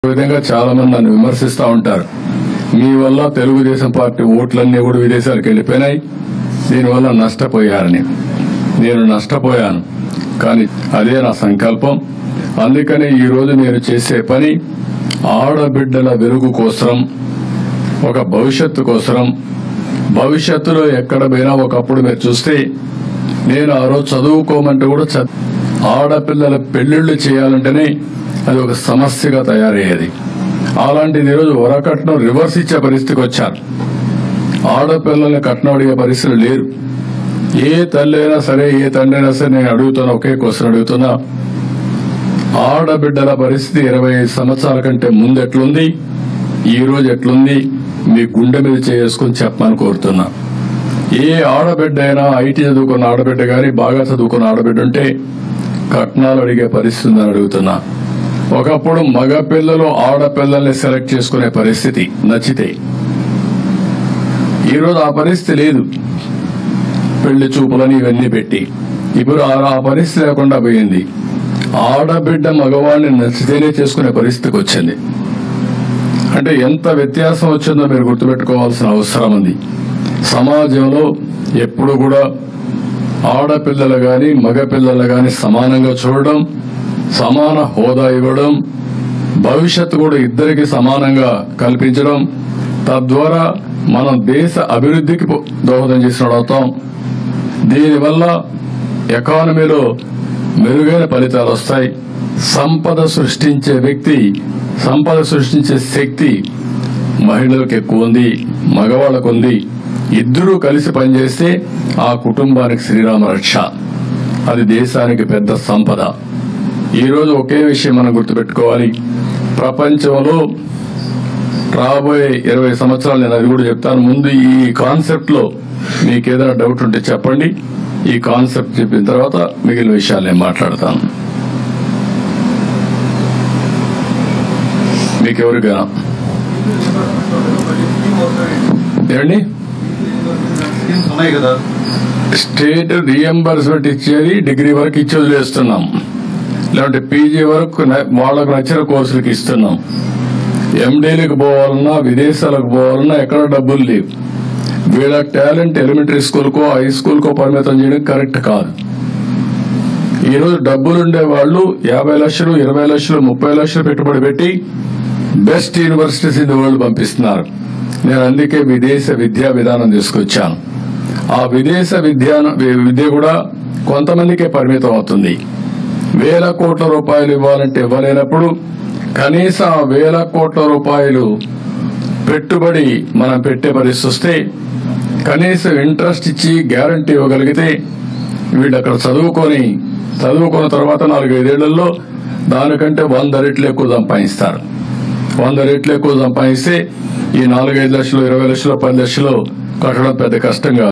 ఈ విధంగా చాలా మంది నన్ను విమర్శిస్తూ ఉంటారు మీ వల్ల తెలుగుదేశం పార్టీ ఓట్లన్నీ కూడా విదేశాలకు వెళ్ళిపోయినాయి దీనివల్ల నష్టపోయారని నేను నష్టపోయాను కానీ అదే నా సంకల్పం అందుకనే ఈ రోజు నేను చేసే పని ఆడబిడ్డల వెలుగు కోసం ఒక భవిష్యత్తు కోసం భవిష్యత్తులో ఎక్కడ పోయినా ఒకప్పుడు మీరు చూస్తే నేను ఆ రోజు చదువుకోమంటే కూడా చ- ఆడపిల్లల పెళ్లిళ్లు చేయాలంటేనే అది ఒక సమస్యగా తయారయ్యేది అలాంటిది ఈరోజు వరకట్నం రివర్స్ ఇచ్చే పరిస్థితికి వచ్చారు ఆడపిల్లల్ని కట్నం అడిగే పరిస్థితులు లేరు ఏ తల్లి అయినా సరే ఏ తండ్రి అయినా సరే నేను అడుగుతున్నా ఒకే క్వశ్చన్ అడుగుతున్నా ఆడబిడ్డల పరిస్థితి ఇరవై ఐదు సంవత్సరాల కంటే ముందు ఎట్లుంది ఈ రోజు ఎట్లుంది మీ గుండె మీద చేసుకుని చెప్పమని కోరుతున్నా ఏ ఆడబిడ్డ అయినా ఐటీ చదువుకున్న ఆడబిడ్డ గాని బాగా చదువుకున్న ఆడబిడ్డ ఉంటే కట్నాలు అడిగే పరిస్థితి ఉందని అడుగుతున్నా ఒకప్పుడు మగ పిల్లలు ఆడపిల్లల్ని సెలెక్ట్ చేసుకునే పరిస్థితి నచ్చితే ఈరోజు ఆ పరిస్థితి లేదు పెళ్లి చూపులని ఇవన్నీ పెట్టి ఇప్పుడు ఆ ఆ పరిస్థితి లేకుండా పోయింది ఆడబిడ్డ మగవాడిని నచ్చితేనే చేసుకునే పరిస్థితికి వచ్చింది అంటే ఎంత వ్యత్యాసం వచ్చిందో మీరు గుర్తుపెట్టుకోవాల్సిన అవసరం ఉంది సమాజంలో ఎప్పుడు కూడా ఆడపిల్లలు గాని మగపిల్లలు గాని సమానంగా చూడడం సమాన హోదా ఇవ్వడం భవిష్యత్తు కూడా ఇద్దరికి సమానంగా కల్పించడం తద్వారా మనం దేశ అభివృద్ధికి పో- దోహదం చేసిన అవుతాం దీనివల్ల ఎకానమీలో మెరుగైన ఫలితాలు వస్తాయి సంపద సృష్టించే వ్యక్తి సంపద సృష్టించే శక్తి మహిళలకు ఎక్కువ ఉంది మగవాళ్ళకు ఉంది ఇద్దరూ కలిసి పనిచేస్తే ఆ కుటుంబానికి శ్రీరామ రక్ష అది దేశానికి పెద్ద సంపద ఈ రోజు ఒకే విషయం మనం గుర్తుపెట్టుకోవాలి ప్రపంచంలో రాబోయే ఇరవై సంవత్సరాలు నేను అది కూడా చెప్తాను ముందు ఈ కాన్సెప్ట్ లో మీకు ఏదైనా డౌట్ ఉంటే చెప్పండి ఈ కాన్సెప్ట్ చెప్పిన తర్వాత మిగిలిన విషయాలు నేను మాట్లాడతాను మీకెవరికైనా ఏమండి స్కీమ్స్ ఉన్నాయి కదా స్టేట్ రియంబర్స్మెంట్ ఇచ్చేది డిగ్రీ వరకు ఇచ్చి వదిలేస్తున్నాం లేదంటే పీజీ వరకు న- వాళ్ళకు నచ్చిన కోర్సులకు ఇస్తున్నాం ఎండీలకు పోవాలన్నా విదేశాలకు పోవాలన్నా ఎక్కడ డబ్బులు లేవు వీళ్ళ టాలెంట్ ఎలిమెంటరీ స్కూల్కో హై స్కూల్కో పరిమితం చేయడం కరెక్ట్ కాదు ఈ రోజు డబ్బులుండే వాళ్ళు యాభై లక్షలు ఇరవై లక్షలు ముప్పై లక్షలు పెట్టుబడి పెట్టి best universities in the world పంపిస్తున్నారు నేను అందుకే విదేశ విద్యా విధానం తీసుకొచ్చాను ఆ విదేశ విద్యా విద్య కూడా కొంతమందికే పరిమితం అవుతుంది వేల కోట్ల రూపాయలు ఇవ్వాలంటే ఇవ్వలేనప్పుడు కనీసం ఆ వేల కోట్ల రూపాయలు పెట్టుబడి మనం పెట్టే పరిస్థితి వస్తే కనీసం ఇంట్రెస్ట్ ఇచ్చి గ్యారంటీ ఇవ్వగలిగితే వీళ్ళు అక్కడ చదువుకొని చదువుకున్న తర్వాత నాలుగైదేళ్లలో దానికంటే వంద రెట్లు ఎక్కువ సంపాదిస్తారు వంద రెట్లు ఎక్కువ సంపాదిస్తే ఈ నాలుగైదు లక్షలు ఇరవై లక్షలు పది లక్షలు కట్టడం పెద్ద కష్టం కాదు